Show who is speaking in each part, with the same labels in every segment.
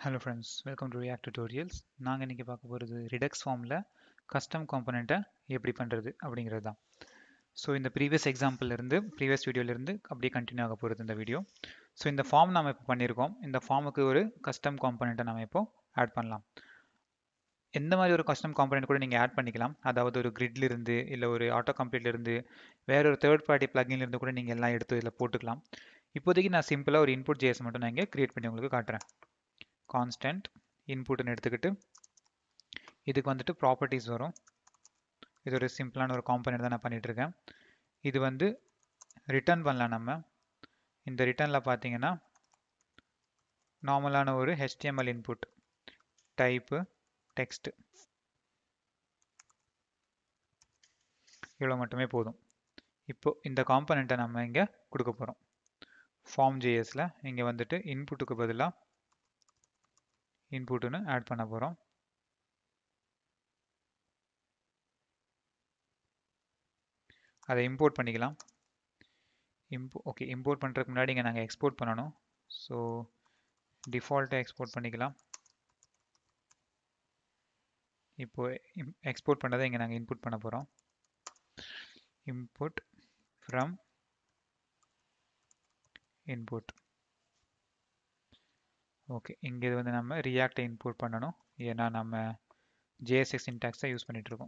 Speaker 1: hello friends welcome to React tutorials நாங்கள் இன்றைக்கி பார்க்க போகிறது ரிடக்ஸ் ஃபார்மில் கஸ்டம் காம்பனண்ட்டை எப்படி பண்ணுறது அப்படிங்கிறது தான் ஸோ இந்த ப்ரீவியஸ் எக்ஸாம்பிள்லேருந்து ப்ரீவியஸ் வீடியோலேருந்து அப்படியே கண்டினியூ ஆக போகிறது இந்த வீடியோ ஸோ இந்த ஃபார்ம் நம்ம இப்போ பண்ணியிருக்கோம் இந்த ஃபார்முக்கு ஒரு கஸ்டம் காம்பனண்ட்டை நம்ம இப்போ ஆட் பண்ணலாம் எந்த மாதிரி ஒரு கஸ்டம் காம்பனண்ட் கூட நீங்கள் ஆட் பண்ணிக்கலாம் அதாவது ஒரு கிரிட்ல இருந்து இல்லை ஒரு ஆட்டோ கம்ப்ளீட்ல இருந்து வேற ஒரு தேர்ட் பார்ட்டி பிளகின்ல இருந்து கூட நீங்கள் எல்லாம் எடுத்து இதில் போட்டுக்கலாம் இப்போதைக்கு நான் சிம்பிளாக ஒரு இன்புட் ஜேஎஸ் மட்டும் நான் இங்கே கிரியேட் பண்ணி உங்களுக்கு காட்டுறேன் கான்ஸ்டன்ட் இன்புட்னு எடுத்துக்கிட்டு இதுக்கு வந்துட்டு ப்ராப்பர்ட்டிஸ் வரும் இது ஒரு சிம்பிளான ஒரு காம்பனண்ட் தான் நான் பண்ணிட்டு இருக்கேன் இது வந்து ரிட்டர்ன் பண்ணலாம் நம்ம இந்த ரிட்டர்னில் பார்த்தீங்கன்னா நார்மலான ஒரு ஹெச்டிஎம்எல் இன்புட் டைப்பு டெக்ஸ்ட் இவ்வளோ மட்டுமே போதும் இப்போ இந்த காம்பனண்ட்டை நம்ம இங்கே கொடுக்க போகிறோம் ஃபார்ம் ஜேஎஸில் இங்கே வந்துட்டு இன்புட்டுக்கு பதிலாக இன்புட்டுன்னு ஆட் பண்ண போகிறோம் அதை இம்போர்ட் பண்ணிக்கலாம் இம்போ ஓகே இம்போர்ட் பண்ணுறதுக்கு முன்னாடி இங்கே நாங்கள் எக்ஸ்போர்ட் பண்ணணும் ஸோ டிஃபால்ட்டை எக்ஸ்போர்ட் பண்ணிக்கலாம் இப்போ எக்ஸ்போர்ட் பண்ணதை இங்கே நாங்கள் இன்புட் பண்ண போகிறோம் இன்புட் ஃப்ரம் இன்புட் ஓகே இங்கே இது வந்து நம்ம ரியாக்டை இன்புட் பண்ணணும் ஏன்னா நம்ம ஜேஎஸ்எக்ஸ் சின்டாக்ஸை யூஸ் பண்ணிகிட்ருக்கோம்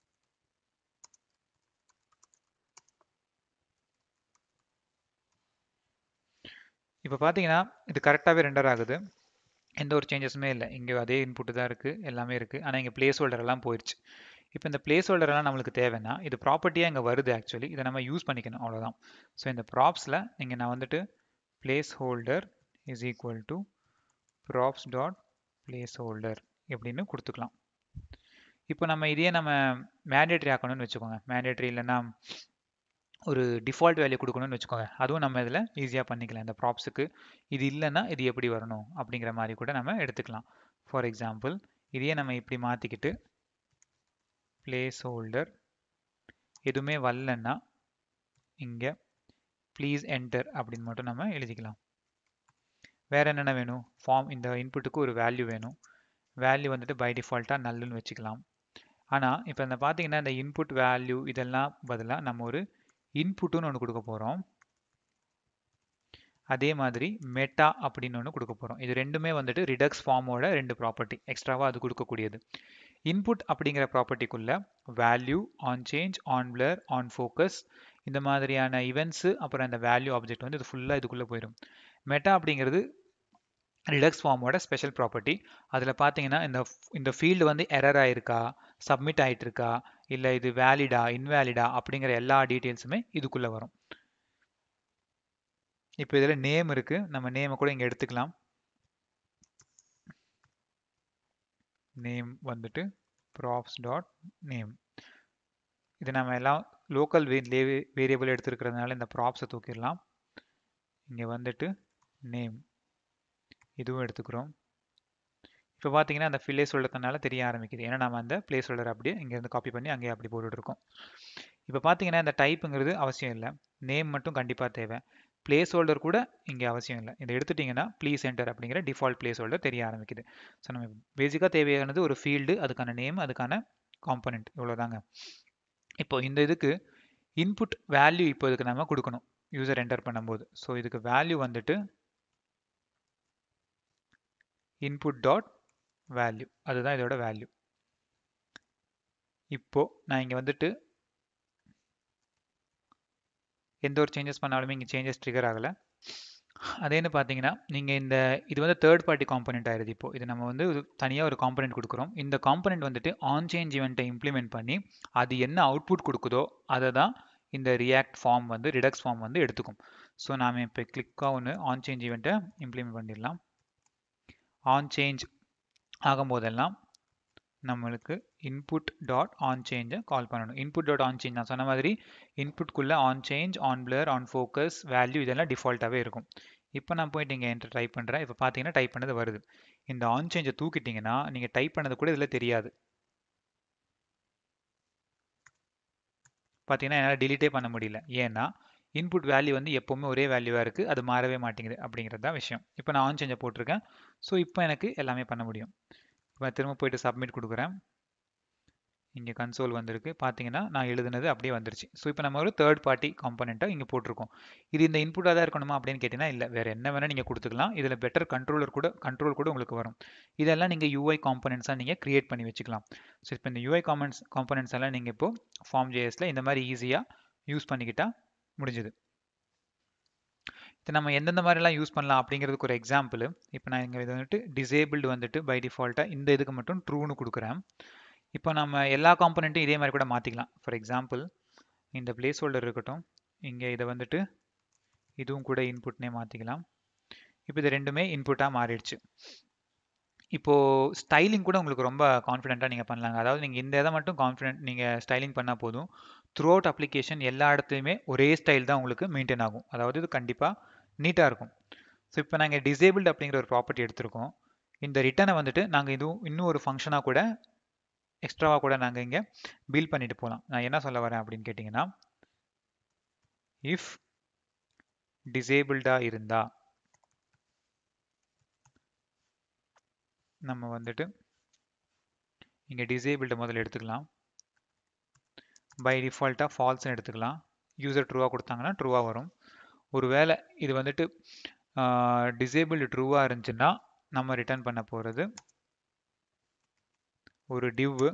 Speaker 1: இப்போ பார்த்தீங்கன்னா இது கரெக்டாகவே ரெண்டர் ஆகுது எந்த ஒரு சேஞ்சஸுமே இல்லை இங்கே அதே இன்புட்டு தான் இருக்குது எல்லாமே இருக்குது ஆனால் இங்கே பிளேஸ் ஹோல்டர் எல்லாம் போயிடுச்சு இப்போ இந்த பிளேஸ் ஹோல்டர்லாம் நம்மளுக்கு தேவைன்னா இது ப்ராப்பர்ட்டியாக இங்கே வருது ஆக்சுவலி இதை நம்ம யூஸ் பண்ணிக்கணும் அவ்வளோதான் ஸோ இந்த ப்ராப்ஸில் இங்கே நான் வந்துட்டு placeholder is equal to props dot placeholder எப்படின்னு கொடுத்துக்கலாம் இப்போ நம்ம இதையே நம்ம மேண்டேட்ரி ஆக்கணும்னு வச்சுக்கோங்க மேண்டேட்ரி இல்லைன்னா ஒரு டிஃபால்ட் வேல்யூ கொடுக்கணும்னு வச்சுக்கோங்க அதுவும் நம்ம இதில் ஈஸியாக பண்ணிக்கலாம் இந்த ப்ராப்ஸுக்கு இது இல்லைன்னா இது எப்படி வரணும் அப்படிங்கிற மாதிரி கூட நம்ம எடுத்துக்கலாம் ஃபார் எக்ஸாம்பிள் இதையே நம்ம இப்படி மாற்றிக்கிட்டு பிளேஸ் ஹோல்டர் எதுவுமே வரலன்னா இங்கே ப்ளீஸ் என்டர் அப்படின்னு மட்டும் நம்ம எழுதிக்கலாம் வேறு என்னென்ன வேணும் ஃபார்ம் இந்த இன்புட்டுக்கு ஒரு வேல்யூ வேணும் வேல்யூ வந்துட்டு பை டிஃபால்ட்டாக நல்லுன்னு வச்சுக்கலாம் ஆனால் இப்போ இந்த பார்த்தீங்கன்னா இந்த இன்புட் வேல்யூ இதெல்லாம் பதிலாக நம்ம ஒரு இன்புட்டுன்னு ஒன்று கொடுக்க போகிறோம் அதே மாதிரி மெட்டா அப்படின்னு ஒன்று கொடுக்க போகிறோம் இது ரெண்டுமே வந்துட்டு ரிடக்ஸ் ஃபார்மோட ரெண்டு ப்ராப்பர்ட்டி எக்ஸ்ட்ராவாக அது கொடுக்கக்கூடியது இன்புட் அப்படிங்கிற ப்ராப்பர்ட்டிக்குள்ள value on change on blur on focus இந்த மாதிரியான இவெண்ட்ஸு அப்புறம் அந்த வேல்யூ ஆப்ஜெக்ட் வந்து இது ஃபுல்லாக இதுக்குள்ளே போயிடும் மெட்டா அப்படிங்கிறது ரிடக்ஸ் ஃபார்மோட ஸ்பெஷல் ப்ராப்பர்ட்டி அதில் பார்த்தீங்கன்னா இந்த இந்த ஃபீல்டு வந்து எரர் ஆயிருக்கா சப்மிட் ஆகிட்டு இருக்கா இல்லை இது வேலிடா இன்வேலிடா அப்படிங்கிற எல்லா டீட்டெயில்ஸுமே இதுக்குள்ளே வரும் இப்போ இதில் நேம் இருக்குது நம்ம நேமை கூட இங்கே எடுத்துக்கலாம் நேம் வந்துட்டு ப்ராப்ஸ் டாட் நேம் இது நம்ம எல்லாம் லோக்கல் வே வேரியபிள் எடுத்துருக்கிறதுனால இந்த ப்ராப்ஸை தூக்கிடலாம் இங்கே வந்துட்டு நேம் இதுவும் எடுத்துக்கிறோம் இப்போ பார்த்தீங்கன்னா அந்த பிளேஸ் ஹோல்டர்னால தெரிய ஆரம்பிக்குது ஏன்னா நம்ம அந்த பிளேஸ் ஹோல்டர் அப்படியே இங்கேருந்து காப்பி பண்ணி அங்கேயே அப்படி போட்டுட்ருக்கோம் இப்போ பார்த்தீங்கன்னா இந்த டைப்புங்கிறது அவசியம் இல்லை நேம் மட்டும் கண்டிப்பாக தேவை பிளேஸ் ஹோல்டர் கூட இங்கே அவசியம் இல்லை இதை எடுத்துட்டிங்கன்னா ப்ளீஸ் என்டர் அப்படிங்கிற டிஃபால்ட் பிளேஸ் ஹோல்டர் தெரிய ஆரம்பிக்குது ஸோ நம்ம பேசிக்காக தேவையானது ஒரு ஃபீல்டு அதுக்கான நேம் அதுக்கான காம்பனண்ட் இவ்வளோதாங்க இப்போ இந்த இதுக்கு இன்புட் வேல்யூ இப்போ இதுக்கு நம்ம கொடுக்கணும் யூசர் என்டர் பண்ணும்போது ஸோ இதுக்கு வேல்யூ வந்துட்டு இன்புட் டாட் வேல்யூ அதுதான் இதோட வேல்யூ இப்போ நான் இங்கே வந்துட்டு எந்த ஒரு சேஞ்சஸ் பண்ணாலுமே இங்கே சேஞ்சஸ் ட்ரிகர் ஆகலை அதேன்னு பார்த்தீங்கன்னா நீங்கள் இந்த இது வந்து தேர்ட் பார்ட்டி காம்பனெண்ட் ஆயிருது இப்போ இது நம்ம வந்து தனியாக ஒரு காம்பனெண்ட் கொடுக்குறோம் இந்த காம்பனெண்ட் வந்துட்டு ஆன் சேஞ்ச் இவெண்ட்டை இம்ப்ளிமெண்ட் பண்ணி அது என்ன அவுட்புட் கொடுக்குதோ அதை தான் இந்த ரியாக்ட் ஃபார்ம் வந்து ரிடக்ஸ் ஃபார்ம் வந்து எடுத்துக்கும் ஸோ நாம் இப்போ கிளிக்காக ஒன்று ஆன் சேஞ்ச் இவெண்ட்டை இம்ப்ளிமெண்ட் பண்ணிடலாம் ஆன் சேஞ்ச் ஆகும்போதெல்லாம் நம்மளுக்கு இன்புட் டாட் ஆன் சேஞ்சை கால் பண்ணணும் இன்புட் டாட் ஆன் சேஞ்ச் நான் சொன்ன மாதிரி இன்புட்குள்ளே on change on blur on focus value இதெல்லாம் டிஃபால்ட்டாகவே இருக்கும் இப்போ நான் போயிட்டு இங்கே என்ட்ரு டைப் பண்ணுறேன் இப்போ பார்த்தீங்கன்னா டைப் பண்ணது வருது இந்த ஆன் சேஞ்சை தூக்கிட்டிங்கன்னா நீங்கள் டைப் பண்ணது கூட இதில் தெரியாது பார்த்தீங்கன்னா என்னால் டிலீட்டே பண்ண முடியல ஏன்னா இன்புட் வேல்யூ வந்து எப்போவுமே ஒரே வேல்யூவாக இருக்குது அது மாறவே மாட்டேங்குது அப்படிங்கிறது தான் விஷயம் இப்போ நான் ஆன் சேஞ்சை போட்டிருக்கேன் ஸோ இப்போ எனக்கு எல்லாமே பண்ண முடியும் இப்போ திரும்ப போயிட்டு சப்மிட் கொடுக்குறேன் இங்கே கன்சோல் வந்திருக்கு பார்த்தீங்கன்னா நான் எழுதுனது அப்படியே வந்துருச்சு ஸோ இப்போ நம்ம ஒரு தேர்ட் பார்ட்டி காம்பனெண்ட்டை இங்கே போட்டிருக்கோம் இது இந்த இன்புட்டாக தான் இருக்கணுமா அப்படின்னு கேட்டிங்கன்னா இல்லை வேறு என்ன வேணால் நீங்கள் கொடுத்துக்கலாம் இதில் பெட்டர் கண்ட்ரோலர் கூட கண்ட்ரோல் கூட உங்களுக்கு வரும் இதெல்லாம் நீங்கள் யூஐ காம்பனெண்ட்ஸாக நீங்கள் க்ரியேட் பண்ணி வச்சுக்கலாம் ஸோ இப்போ இந்த யூஐ காம்பனன்ஸ் காம்பனெண்ட்ஸ் எல்லாம் நீங்கள் இப்போ ஃபார்ம் ஜேஎஸில் இந்த மாதிரி ஈஸியாக யூஸ் பண்ணிக்கிட்டால் முடிஞ்சுது இது நம்ம எந்தெந்த மாதிரிலாம் யூஸ் பண்ணலாம் அப்படிங்கிறதுக்கு ஒரு எக்ஸாம்பிள் இப்போ நான் இங்கே இது வந்துட்டு டிசேபிள்டு வந்துட்டு பை டிஃபால்ட்டாக இந்த இதுக்கு மட்டும் ட்ரூன்னு கொடுக்குறேன் இப்போ நம்ம எல்லா காம்பனண்ட்டும் இதே மாதிரி கூட மாற்றிக்கலாம் ஃபார் எக்ஸாம்பிள் இந்த பிளேஸ் ஹோல்டர் இருக்கட்டும் இங்கே இதை வந்துட்டு இதுவும் கூட இன்புட்னே மாற்றிக்கலாம் இப்போ இது ரெண்டுமே இன்புட்டாக மாறிடுச்சு இப்போது ஸ்டைலிங் கூட உங்களுக்கு ரொம்ப கான்ஃபிடென்ட்டாக நீங்கள் பண்ணலாங்க அதாவது நீங்கள் இந்த இதை மட்டும் கான்ஃபிடென்ட் நீங்கள் ஸ்டைலிங் பண்ணால் போதும் த்ரூ அவுட் அப்ளிகேஷன் எல்லா இடத்துலையுமே ஒரே ஸ்டைல் தான் உங்களுக்கு மெயின்டைன் ஆகும் அதாவது இது கண்டிப்பாக நீட்டாக இருக்கும் ஸோ இப்போ நாங்கள் டிசேபிள்டு அப்படிங்கிற ஒரு ப்ராப்பர்ட்டி எடுத்திருக்கோம் இந்த ரிட்டனை வந்துட்டு நாங்கள் இதுவும் இன்னும் ஒரு ஃபங்க்ஷனாக கூட எக்ஸ்ட்ராவாக கூட நாங்கள் இங்கே பில் பண்ணிட்டு போகலாம் நான் என்ன சொல்ல வரேன் அப்படின்னு கேட்டிங்கன்னா இஃப் டிசேபிள்டாக இருந்தா நம்ம வந்துட்டு இங்கே டிசேபிள்டு முதல்ல எடுத்துக்கலாம் பை டிஃபால்ட்டாக ஃபால்ஸ்னு எடுத்துக்கலாம் யூசர் ட்ரூவாக கொடுத்தாங்கன்னா ட்ரூவாக வரும் ஒருவேளை இது வந்துட்டு டிசேபிள்டு ட்ரூவாக இருந்துச்சுன்னா நம்ம ரிட்டர்ன் பண்ண போகிறது ஒரு டிவ்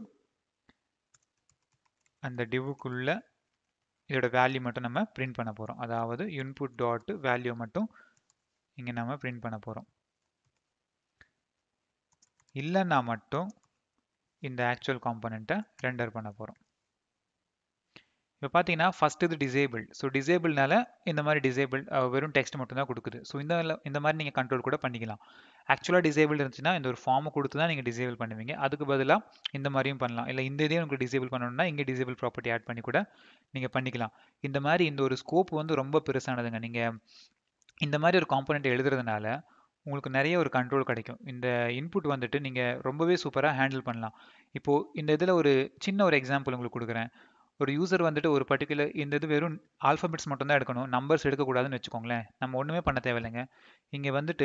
Speaker 1: அந்த டிவ்வுக்குள்ள இதோட வேல்யூ மட்டும் நம்ம பிரிண்ட் பண்ண போகிறோம் அதாவது இன்புட் டாட் வேல்யூ மட்டும் இங்கே நம்ம பிரிண்ட் பண்ண போகிறோம் இல்லைன்னா மட்டும் இந்த ஆக்சுவல் காம்பனண்ட்டை ரெண்டர் பண்ண போகிறோம் இப்போ பார்த்தீங்கன்னா ஃபஸ்ட் இது டிசேபிள் ஸோ டிசேபிள்னால இந்த மாதிரி டிசேபிள் வெறும் டெக்ஸ்ட் மட்டும் தான் கொடுக்குது ஸோ இந்த இந்த மாதிரி நீங்கள் கண்ட்ரோல் கூட பண்ணிக்கலாம் ஆக்சுவலாக டிசேபிள் இருந்துச்சுன்னா இந்த ஒரு ஃபார்மை கொடுத்து தான் நீங்கள் டிசேபிள் பண்ணுவீங்க அதுக்கு பதிலாக இந்த மாதிரியும் பண்ணலாம் இல்லை இந்த இதையும் உங்களுக்கு டிசேபிள் பண்ணணும்னா இங்கே டிசேபிள் ப்ராப்பர்ட்டி ஆட் பண்ணி கூட நீங்கள் பண்ணிக்கலாம் இந்த மாதிரி இந்த ஒரு ஸ்கோப் வந்து ரொம்ப பெருசானதுங்க நீங்கள் இந்த மாதிரி ஒரு காம்பனண்ட் எழுதுறதுனால உங்களுக்கு நிறைய ஒரு கண்ட்ரோல் கிடைக்கும் இந்த இன்புட் வந்துட்டு நீங்கள் ரொம்பவே சூப்பராக ஹேண்டில் பண்ணலாம் இப்போது இந்த இதில் ஒரு சின்ன ஒரு எக்ஸாம்பிள் உங்களுக்கு கொடுக்குறேன் ஒரு யூசர் வந்துட்டு ஒரு பர்டிகுலர் இந்த இது வெறும் ஆல்ஃபபெட்ஸ் மட்டும் தான் எடுக்கணும் நம்பர்ஸ் எடுக்கக்கூடாதுன்னு வச்சுக்கோங்களேன் நம்ம ஒன்றுமே பண்ண தேவையில்லைங்க இங்கே வந்துட்டு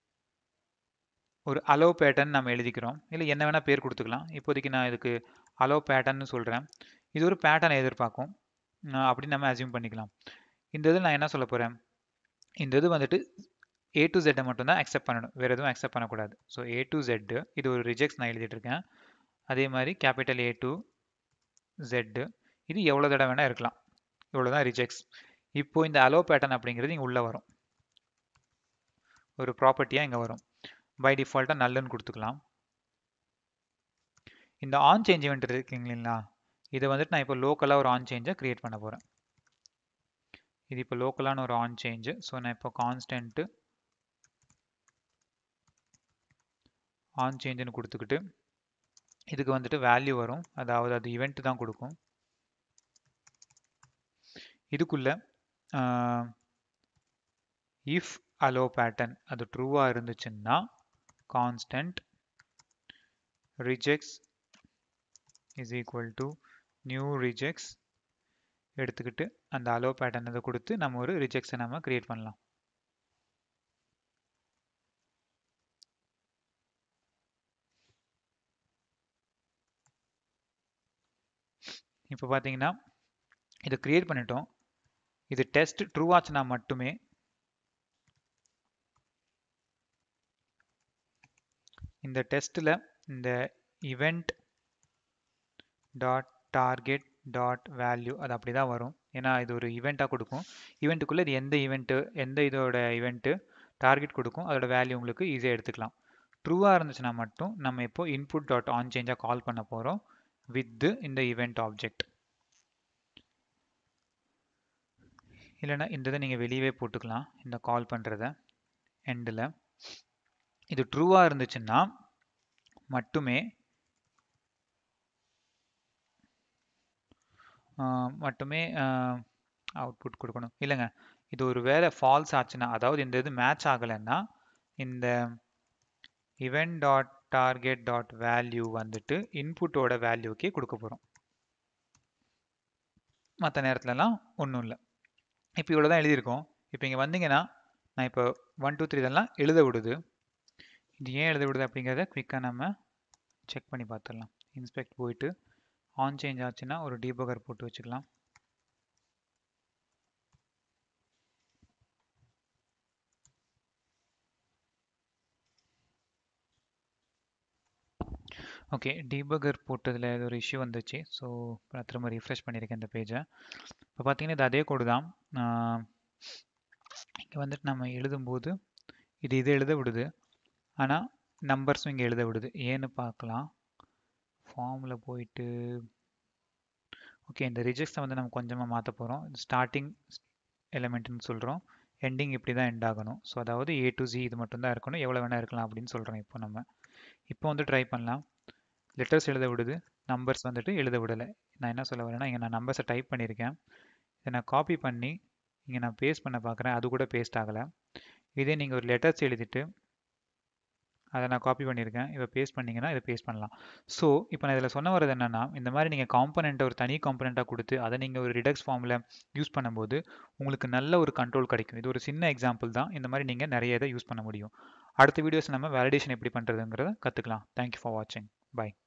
Speaker 1: ஒரு அலோ பேட்டர்ன் நம்ம எழுதிக்கிறோம் இல்லை என்ன வேணால் பேர் கொடுத்துக்கலாம் இப்போதைக்கு நான் இதுக்கு அலோ பேட்டர்ன்னு சொல்கிறேன் இது ஒரு பேட்டர்னை எதிர்பார்க்கும் அப்படின்னு நம்ம அசியூம் பண்ணிக்கலாம் இந்த இது நான் என்ன சொல்ல போகிறேன் இந்த இது வந்துட்டு ஏ டு ஜெட்டை மட்டும் தான் அக்செப்ட் பண்ணணும் வேறு எதுவும் அக்செப்ட் பண்ணக்கூடாது ஸோ ஏ டு ஜெட்டு இது ஒரு ரிஜெக்ட்ஸ் நான் எழுதிட்டு இருக்கேன் அதே மாதிரி கேபிட்டல் ஏ டு ஜெட்டு இது எவ்வளோ தடவை வேணால் இருக்கலாம் இவ்வளோ தான் ரிஜெக்ட்ஸ் இப்போ இந்த அலோ பேட்டர்ன் அப்படிங்கிறது இங்கே உள்ளே வரும் ஒரு ப்ராப்பர்ட்டியாக இங்கே வரும் பை டிஃபால்ட்டாக நல்லுன்னு கொடுத்துக்கலாம் இந்த ஆன் சேஞ்ச் இவெண்ட் இருக்குங்களா இதை வந்துட்டு நான் இப்போ லோக்கலாக ஒரு ஆன் சேஞ்சை க்ரியேட் பண்ண போகிறேன் இது இப்போ லோக்கலான ஒரு ஆன் சேஞ்சு ஸோ நான் இப்போ கான்ஸ்டன்ட்டு ஆன் சேஞ்சுன்னு கொடுத்துக்கிட்டு இதுக்கு வந்துட்டு வேல்யூ வரும் அதாவது அது இவெண்ட் தான் கொடுக்கும் இதுக்குள்ள இஃப் அலோ பேட்டர்ன் அது ட்ரூவாக இருந்துச்சுன்னா constant rejects is equal to new rejects எடுத்துக்கிட்டு அந்த அலோ பேட்டர்ன் இதை கொடுத்து நம்ம ஒரு ரிஜெக்ட்ஸை நம்ம கிரியேட் பண்ணலாம் இப்போ பார்த்தீங்கன்னா இதை கிரியேட் பண்ணிட்டோம் இது டெஸ்ட் ட்ரூ ஆச்சுன்னா மட்டுமே இந்த டெஸ்ட்டில் இந்த event dot target dot value அது அப்படி தான் வரும் ஏன்னா இது ஒரு ஈவெண்ட்டாக கொடுக்கும் ஈவெண்ட்டுக்குள்ளே இது எந்த ஈவெண்ட்டு எந்த இதோட ஈவெண்ட்டு டார்கெட் கொடுக்கும் அதோட வேல்யூ உங்களுக்கு ஈஸியாக எடுத்துக்கலாம் ட்ரூவாக இருந்துச்சுன்னா மட்டும் நம்ம இப்போ இன்புட் டாட் ஆன் சேஞ்சாக கால் பண்ண போகிறோம் வித் இந்த ஈவெண்ட் ஆப்ஜெக்ட் இல்லைனா இந்த இதை நீங்கள் வெளியவே போட்டுக்கலாம் இந்த கால் பண்ணுறத எண்டில் இது ட்ரூவாக இருந்துச்சுன்னா மட்டுமே மட்டுமே அவுட்புட் கொடுக்கணும் இல்லைங்க இது ஒரு வேலை ஃபால்ஸ் ஆச்சுன்னா அதாவது இந்த இது மேட்ச் ஆகலைன்னா இந்த event dot target dot value வந்துட்டு இன்புட்டோட வேல்யூக்கே கொடுக்க போகிறோம் மற்ற நேரத்துலலாம் ஒன்றும் இல்லை இப்போ இவ்வளோ தான் எழுதியிருக்கோம் இப்போ இங்கே வந்தீங்கன்னா நான் இப்போ ஒன் டூ த்ரீ இதெல்லாம் எழுத விடுது இது ஏன் எழுத விடுது அப்படிங்கிறத குயிக்காக நம்ம செக் பண்ணி பார்த்துடலாம் இன்ஸ்பெக்ட் போயிட்டு ஆன் சேஞ்ச் ஆச்சுன்னா ஒரு டீபகர் போட்டு வச்சுக்கலாம் ஓகே டீபகர் போட்டதில் ஏதோ ஒரு இஷ்யூ வந்துச்சு ஸோ நான் திரும்ப ரீஃப்ரெஷ் பண்ணியிருக்கேன் இந்த பேஜை இப்போ பார்த்தீங்கன்னா இது அதே கோடு தான் இங்கே வந்துட்டு நம்ம எழுதும்போது இது இது எழுத விடுது ஆனால் நம்பர்ஸும் இங்கே எழுத விடுது ஏன்னு பார்க்கலாம் ஃபார்மில் போயிட்டு ஓகே இந்த ரிஜெக்ட்ஸை வந்து நம்ம கொஞ்சமாக மாற்ற போகிறோம் ஸ்டார்டிங் எலிமெண்ட்னு சொல்கிறோம் எண்டிங் இப்படி தான் எண்ட் ஆகணும் ஸோ அதாவது ஏ டு ஜி இது மட்டும் தான் இருக்கணும் எவ்வளோ வேணால் இருக்கலாம் அப்படின்னு சொல்கிறோம் இப்போ நம்ம இப்போ வந்து ட்ரை பண்ணலாம் லெட்டர்ஸ் எழுத விடுது நம்பர்ஸ் வந்துட்டு எழுத விடலை நான் என்ன சொல்ல வரேன்னா இங்கே நான் நம்பர்ஸை டைப் பண்ணியிருக்கேன் இதை நான் காப்பி பண்ணி இங்கே நான் பேஸ்ட் பண்ண பார்க்குறேன் அது கூட பேஸ்ட் ஆகலை இதே நீங்கள் ஒரு லெட்டர்ஸ் எழுதிட்டு அதை நான் காப்பி பண்ணியிருக்கேன் இதை பேஸ்ட் பண்ணிங்கன்னா இதை பேஸ்ட் பண்ணலாம் ஸோ இப்போ நான் இதில் சொன்ன வரது என்னென்னா இந்த மாதிரி நீங்கள் காம்பனண்ட்டை ஒரு தனி காம்பனண்ட்டாக கொடுத்து அதை நீங்கள் ஒரு ரிடக்ஸ் ஃபார்மில் யூஸ் பண்ணும்போது உங்களுக்கு நல்ல ஒரு கண்ட்ரோல் கிடைக்கும் இது ஒரு சின்ன எக்ஸாம்பிள் தான் இந்த மாதிரி நீங்கள் நிறைய இதை யூஸ் பண்ண முடியும் அடுத்த வீடியோஸ் நம்ம வேலிடேஷன் எப்படி பண்ணுறதுங்கிறத கற்றுக்கலாம் தேங்க்யூ ஃபார் வாட்சிங் பை